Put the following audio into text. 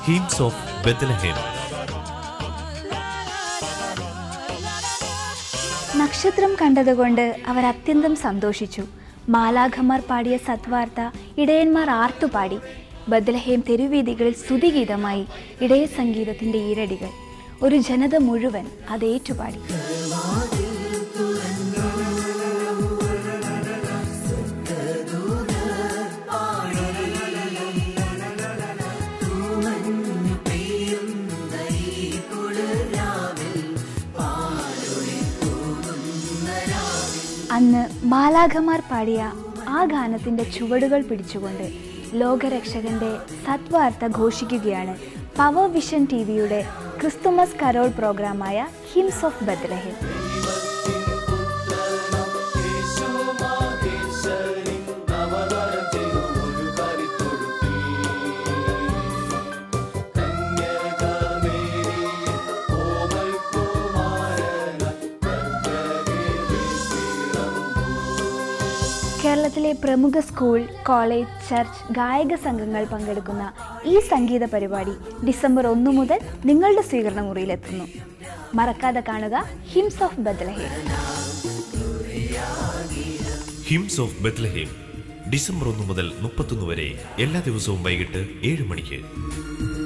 ഹീംസ് of Bethlehem നക്ഷത്രം കണ്ടതുകൊണ്ട് അവർ അത്യന്തം സന്തോഷിച്ചു മാലാഖമാർ പാടിയ സത്വാർത്ത ഇടയന്മാർ ആർത്തുപാടി ബദ്ലഹേം തെരുവീതികളിൽ സ്തുതിഗീതമായി ഇടയ സംഗീതത്തിന്റെ ഈരടികൾ ഒരു ജനത മുഴുവൻ അത് ഏറ്റുപാടി അന്ന് മാലാഖമാർ പാടിയ ആ ഗാനത്തിന്റെ ചുവടുകൾ പിടിച്ചുകൊണ്ട് ലോകരക്ഷകന്റെ സത്വാർത്ത ഘോഷിക്കുകയാണ് പവർ വിഷൻ ടി വിയുടെ ക്രിസ്തുമസ് കരോൾ പ്രോഗ്രാമായ ഹിംസ് ഓഫ് ബദ്ലഹേം കേരളത്തിലെ പ്രമുഖ സ്കൂൾ കോളേജ് ചർച്ച് ഗായക സംഘങ്ങൾ പങ്കെടുക്കുന്ന ഈ സംഗീത പരിപാടി ഡിസംബർ ഒന്ന് മുതൽ നിങ്ങളുടെ സ്വീകരണ മുറിയിലെത്തുന്നു മറക്കാതെ കാണുക hymns of Bethlehem hymns of Bethlehem December ഒന്ന് മുതൽ മുപ്പത്തൊന്ന് വരെ എല്ലാ ദിവസവും വൈകിട്ട് ഏഴ് മണിക്ക്